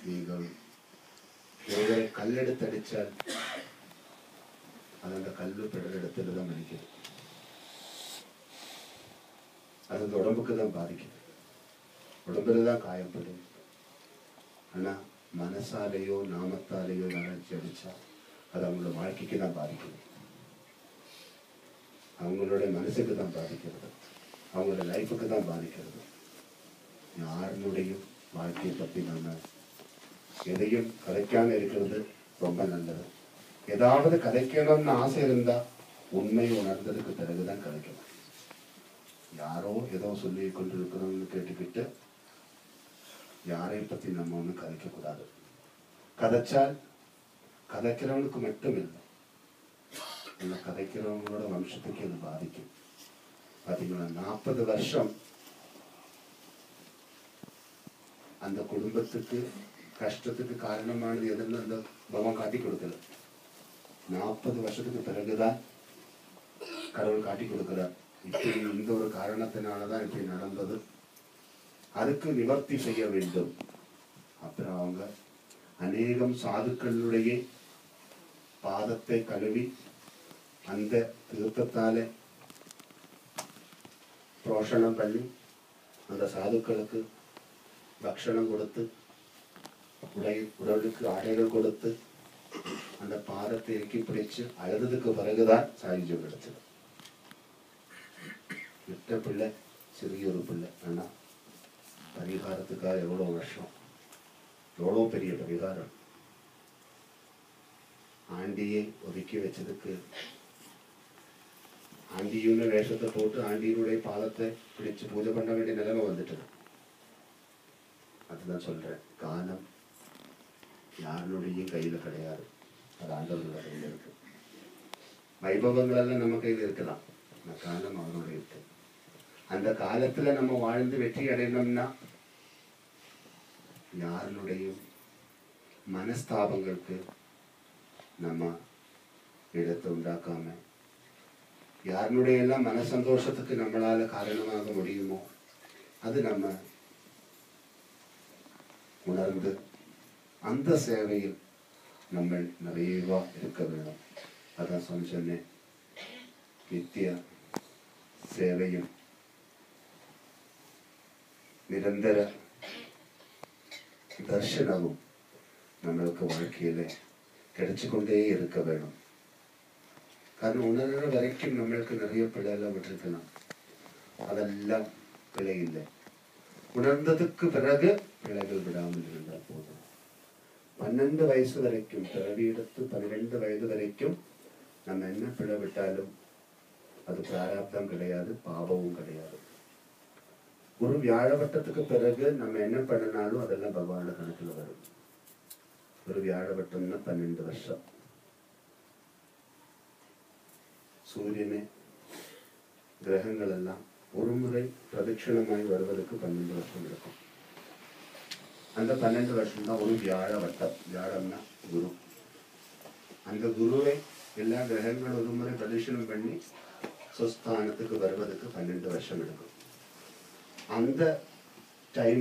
நீங்கள் கீழே கல்லெடுத்தடிச்சால் அது அந்த கல்லு பெடல் இடத்துல தான் மதிக்குது அது அந்த உடம்புக்கு தான் பாதிக்குது உடம்புல தான் காயப்படுது ஆனா மனசாலேயோ நாமத்தாலேயோ யாராச்சும் அடிச்சா அது அவங்களோட வாழ்க்கைக்கு தான் பாதிக்குது அவங்களோட மனசுக்கு தான் பாதிக்கிறது அவங்களோட லைஃபுக்கு தான் பாதிக்கிறது யாருடைய வாழ்க்கையை பத்தி நாம எதையும் கதைக்காம இருக்கிறது ரொம்ப நல்லது ஏதாவது கதைக்கணும்னு ஆசை இருந்தா உண்மை உணர்ந்ததுக்கு பிறகுதான் கதைக்கணும் யாரோ ஏதோ சொல்லி கொண்டிருக்கிறோம்னு கேட்டுக்கிட்டு யாரை பத்தி நம்ம ஒன்றும் கதைக்க கூடாது கதைச்சால் கதைக்கிறவனுக்கு மட்டும் இல்லை இந்த கதைக்கிறவங்களோட வம்சத்துக்கு அது பாதிக்கும் பாத்தீங்களா நாற்பது வருஷம் அந்த குடும்பத்துக்கு கஷ்டத்துக்கு காரணமானது எதுன்னு அந்த பகவான் காட்டி கொடுக்கல நாற்பது வருஷத்துக்கு பிறகுதான் கடவுள் காட்டி கொடுக்கிறார் இப்படி இந்த ஒரு காரணத்தினாலதான் இப்படி நடந்தது அதுக்கு நிவர்த்தி செய்ய வேண்டும் அப்புறம் அவங்க அநேகம் சாதுக்களுடைய பாதத்தை கழுவி அந்த தீர்த்தத்தாலே புரோஷணம் பண்ணி அந்த சாதுக்களுக்கு பக்ஷணம் கொடுத்து உடை உடலுக்கு ஆடைகள் கொடுத்து அந்த பாதத்தை இறுக்கி பிடிச்சு அழுதுக்கு பிறகுதான் சாயுஜம் கிடைச்சது விட்ட பிள்ளை சிறிய ஒரு பிள்ளை ஆனா பரிகாரத்துக்காக எவ்வளவு வருஷம் எவ்வளவு பெரிய பரிகாரம் ஆண்டியை ஒதுக்கி வச்சதுக்கு ஆண்டியுன்னு வேஷத்தை போட்டு ஆண்டியினுடைய பாதத்தை பிடிச்சு பூஜை பண்ண வேண்டிய நிலைமை வந்துட்டது அதுதான் சொல்றேன் காலம் யாருடைய கையில கிடையாது அது ஆண்டவர்களோட கையில இருக்கு வைபவங்கள் எல்லாம் நம்ம கையில இருக்கலாம் அந்த காலம் அவனோட இருக்கு அந்த காலத்துல நம்ம வாழ்ந்து வெற்றி அடையணும்னா யாருடைய மனஸ்தாபங்களுக்கு நம்ம இடத்தை உண்டாக்காம யாருடைய எல்லாம் மன சந்தோஷத்துக்கு நம்மளால காரணமாக முடியுமோ அது நம்ம உணர்ந்து அந்த சேவையில் நம்ம நிறைவா இருக்க வேண்டும் அதான் சொல்லி சொன்னேன் நித்திய சேவையும் நிரந்தர தர்ஷனமும் நம்மளுக்கு வாழ்க்கையில கிடைச்சுக்கொண்டே இருக்க வேணும் കാരണം ഉണരുന്ന വരയ്ക്കും നമ്മൾക്ക് നിറയെ പിഴയെല്ലാം വിട്ടിരിക്കണം അതെല്ലാം പിഴയില്ല ഉണർന്നതുக்கு பிறகு பிழைகள் விடாமல் இருந்தால் போதும் பன்னெண்டு வயசு வரைக்கும் பிறவி எடுத்து பன்னிரெண்டு வயது வரைக்கும் நம்ம என்ன பிழை விட்டாலும் அது பிராராப்தம் கிடையாது பாவமும் கிடையாது ஒரு வியாழவட்டத்துக்கு பிறகு நம்ம என்ன பண்ணினாலும் அதெல்லாம் பகவானோட கணக்குல வரும் ஒரு வியாழவட்டம்னா பன்னெண்டு வருஷம் സൂര്യനെ ഗ്രഹങ്ങളെല്ലാം ഒരു മുறை പ്രദക്ഷിണമായി വരുവதற்கு பன்னெண்டு வருஷம் எடுக்கும் அந்த பன்னெண்டு வருஷம் தான் ஒரு வியாழ வட்டம் வியாழம்னா குரு அந்த குருவை எல்லா கிரகங்களும் ஒரு முறை பிரதட்சிணம் பண்ணி சுஸ்தானத்துக்கு வருவதற்கு பன்னெண்டு வருஷம் எடுக்கும் அந்த டைம்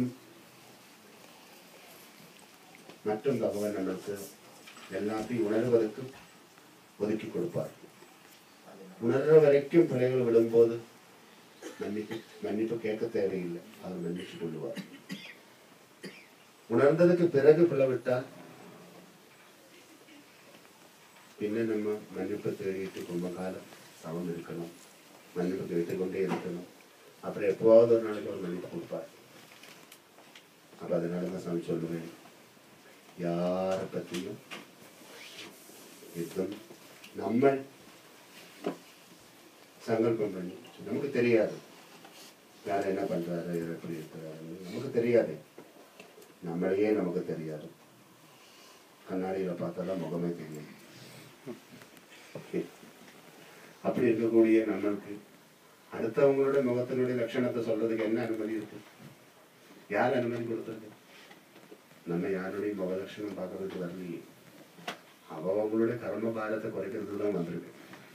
மற்றும் பகவான் நம்மளுக்கு எல்லாத்தையும் உணர்வதற்கு ஒதுக்கி கொடுப்பார் உணர்ற வரைக்கும் பிழைகள் விடும்போது மன்னிப்பு மன்னிப்பு கேட்க தேவையில்லை அவர் மன்னிச்சு கொள்ளுவார் உணர்ந்ததுக்கு பிறகு பிழை விட்டால் പിന്നെ നമ്മ മഞ്ഞപ്പ് തേടിയിട്ട് കുംഭകാലം തവം എടുക്കണം മഞ്ഞപ്പ് കേട്ടുകൊണ്ടേ ഇരിക്കണം அப்புறம் எப்போவாவது ஒரு நாளைக்கு ஒரு மன்னிப்பு கொடுப்பார் அப்ப அதனால தான் சாமி சொல்லுவேன் யாரை பற்றியும் யுத்தம் நம்ம சங்கல்பம் பண்ணி நமக்கு தெரியாது யார் என்ன பண்றாரு யார் எப்படி இருக்கிறாரு நமக்கு தெரியாது நம்மளையே நமக்கு தெரியாது கண்ணாடியில பார்த்தா தான் முகமே தெரியும் அப்படி இருக்கக்கூடிய நம்மளுக்கு அடுத்தவங்களோட முகத்தினுடைய லட்சணத்தை சொல்றதுக்கு என்ன அனுமதி இருக்கு யார் அனுமதி கொடுத்தது நம்ம யாருடைய முக லட்சணம் பார்க்கறதுக்கு வரலையே அவங்களுடைய கர்ம பாரத்தை குறைக்கிறதுக்கு தான் வந்திருக்கு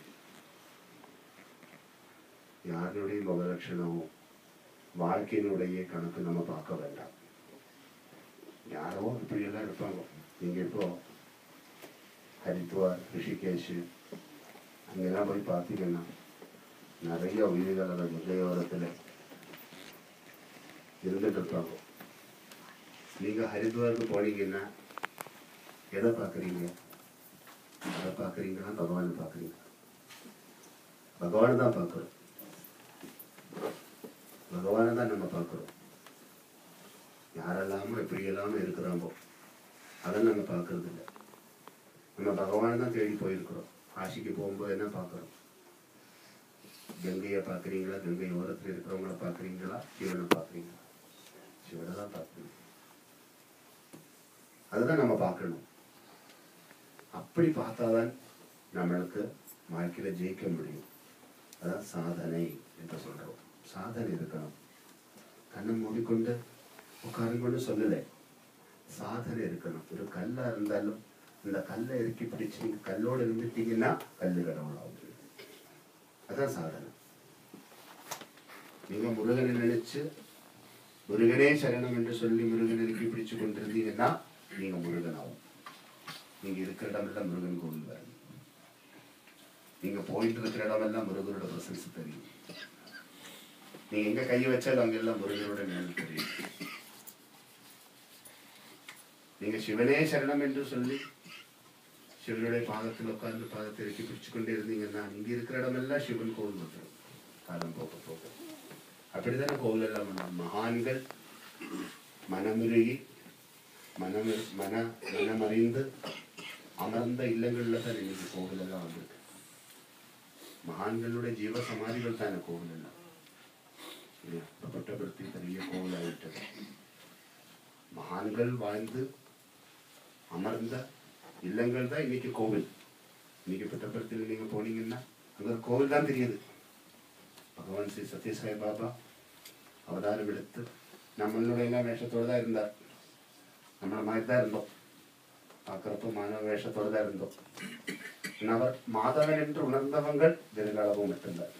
யாருடைய முகலட்சணமோ வாழ்க்கையினுடைய கணக்கு நம்ம பார்க்க வேண்டாம் யார் யாரோ இப்படியெல்லாம் இருப்பாங்க நீங்கள் இப்போ ஹரித்வார் ரிஷிகேஷ் அங்கெல்லாம் போய் பார்த்தீங்கன்னா நிறைய உயிர்கள் அந்த கங்கையோரத்தில் இருந்துட்டு இருப்பாங்க நீங்கள் ஹரித்வாருக்கு போனீங்கன்னா எதை பார்க்குறீங்க அதை பார்க்குறீங்களா பகவானை பார்க்குறீங்க பகவானை தான் பார்க்குறோம் பகவானை தான் நம்ம பார்க்குறோம் யாரெல்லாமோ எப்படி எல்லாமோ இருக்கிறாங்களோ அதை நம்ம பார்க்கறது இல்லை நம்ம பகவானை தான் தேடி போயிருக்கிறோம் காசிக்கு போகும்போது என்ன பார்க்குறோம் கங்கையை பார்க்குறீங்களா கங்கை ஓரத்தில் இருக்கிறவங்கள பார்க்குறீங்களா சிவனை பார்க்குறீங்களா சிவனை தான் பார்க்குறீங்க அதுதான் நம்ம பார்க்கணும் அப்படி பார்த்தாதான் நம்மளுக்கு வாழ்க்கையில ஜெயிக்க முடியும் அதான் சாதனை என்று சொல்றோம் சாதனை இருக்கணும் கண்ணை மூடிக்கொண்டு உட்கார்ந்து சொல்லலை சாதனை இருக்கணும் ஒரு கல்லா இருந்தாலும் இந்த கல்லை இறுக்கி பிடிச்சு நீங்க கல்லோட இருந்துட்டீங்கன்னா கல்லு கடவுளாகும் அதான் சாதனை நீங்க முருகனை நினைச்சு முருகனே சரணம் என்று சொல்லி முருகனை இறுக்கி பிடிச்சு கொண்டிருந்தீங்கன்னா நீங்க முருகன் ஆகும் நீங்க இருக்கிற இடமெல்லாம் முருகன் கோவில் வரும் நீங்க போயிட்டு இருக்கிற இடமெல்லாம் முருகனோட பிரசன்ஸ் தெரியும் நீங்க எங்க கை வச்சாலும் அங்கெல்லாம் முருகனோட நிழல் தெரியும் நீங்க சிவனே சரணம் என்று சொல்லி சிவனுடைய பாதத்தில் உட்கார்ந்து பாதத்தை இறக்கி பிடிச்சு கொண்டே இருந்தீங்கன்னா இங்க இருக்கிற இடமெல்லாம் சிவன் கோவில் வந்துடும் காலம் போக போக அப்படித்தானே கோவில் எல்லாம் பண்ணாங்க. மகான்கள் மனமுருகி மனம் மன மனமறிந்து அமர்ந்த இல்லங்கள்ல தான் இன்னைக்கு கோவில் எல்லாம் வந்திருக்கு மகான்களுடைய ஜீவ சமாதிகள் தானே கோவில் எல்லாம் இல்லையா? இப்ப புட்டபர்த்தி பெரிய கோவில் ஆயிட்டது மகான்கள் வாழ்ந்து அமர்ந்த இல்லங்கள் தான் இன்னைக்கு கோவில் இன்னைக்கு புட்டபர்த்தியில் நீங்க போனீங்கன்னா அங்க ஒரு கோவில் தான் தெரியுது பகவான் ஸ்ரீ சத்யசாய் பாபா அவதாரம் எடுத்து நம்மளுடைய எல்லாம் வேஷத்தோட தான் இருந்தார் நம்மள மாதிரி தான் இருந்தோம் பார்க்குறப்ப மானவ வேஷத்தோட தான் இருந்தோம் ஆனா அவர் மாதவன் என்று உணர்ந்தவங்கள் வெறுகளவு மட்டும்தான்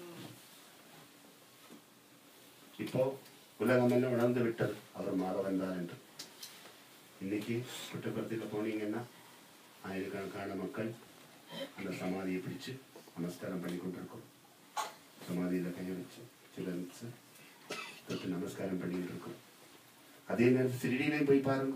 இப்போ உலகமெல்லாம் உணர்ந்து விட்டது அவர் மாதவன் தான் என்று இன்னைக்கு புட்டபர்த்தியில் போனீங்கன்னா ஆயிரக்கணக்கான மக்கள் அந்த சமாதியை பிடிச்சு நமஸ்காரம் பண்ணி கொண்டிருக்கோம் சமாதியில் கையை வச்சு சிலரிச்சு தொட்டு நமஸ்காரம் பண்ணிட்டு இருக்கோம் அதே நேரத்தில் சிறிடியிலையும் போய் பாருங்க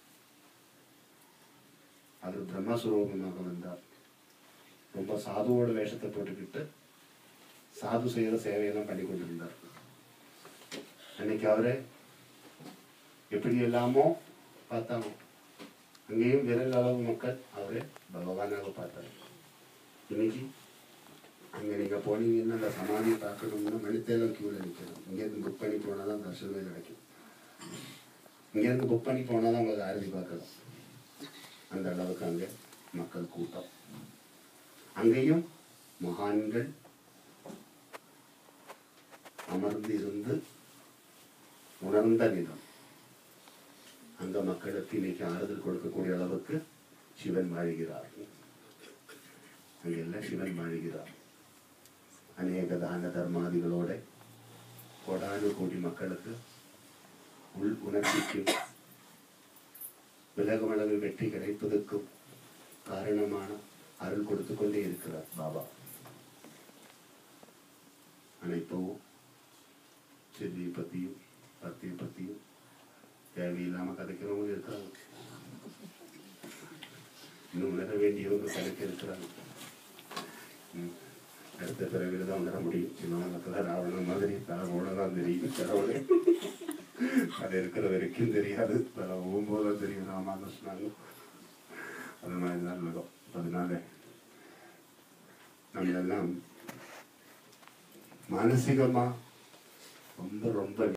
அது பிரம்மஸ்வரூபமாக வந்தார் ரொம்ப சாதுவோட வேஷத்தை போட்டுக்கிட்டு சாது செய்யற சேவையெல்லாம் பண்ணி கொண்டிருந்தார் அன்னைக்கு அவரை எப்படி எல்லாமோ பார்த்தாங்க அங்கேயும் விரல் அளவு மக்கள் அவரை பகவானாக பார்த்தாங்க இன்னைக்கு அங்கே நீங்கள் போனீங்கன்னா அந்த சமாதியை பார்க்கணும்னா மணித்தேலம் கியூவில் நிற்கணும் இங்கேருந்து புக் பண்ணி போனால் தான் தர்ஷனமே கிடைக்கும் இங்கேருந்து புக் பண்ணி போனால் தான் உங்களுக்கு ஆரதி பார்க்கலாம் அந்த அளவுக்கு அங்கே மக்கள் கூட்டம் அங்கேயும் மகான்கள் அமர்ந்து இருந்து உணர்ந்த நிலம் அந்த மக்களுக்கு இன்னைக்கு ஆறுதல் கொடுக்கக்கூடிய அளவுக்கு சிவன் வாழ்கிறார் அங்கெல்லாம் சிவன் வாழ்கிறார் அநேக தான தர்மாதிகளோட கோடானு கோடி மக்களுக்கு உள் உணர்ச்சிக்கும் விலகுமளவு வெற்றி கிடைப்பதற்கும் காரணமான அருள் கொடுத்து கொண்டே இருக்கிறார் பாபா ஆனா இப்போ செல்வியை பத்தியும் பக்தியை பத்தியும் தேவையில்லாம கதைக்கிறவங்க இருக்கிறாங்க இன்னும் உணர வேண்டியவங்க கதைக்க இருக்கிறாங்க ம். அடுத்த பிறகு தான் உணர முடியும் சிவனத்தில் ராவணன் மாதிரி ராவண தான் தெரியும் கடவுளே அது இருக்கிற வரைக்கும் தெரியாது பல போகும்போது தெரியும் ராமகிருஷ்ணாங்க அது மாதிரி தான் இருக்கும் அதனால நம்ம எல்லாம் மானசீகமா ரொம்ப ரொம்ப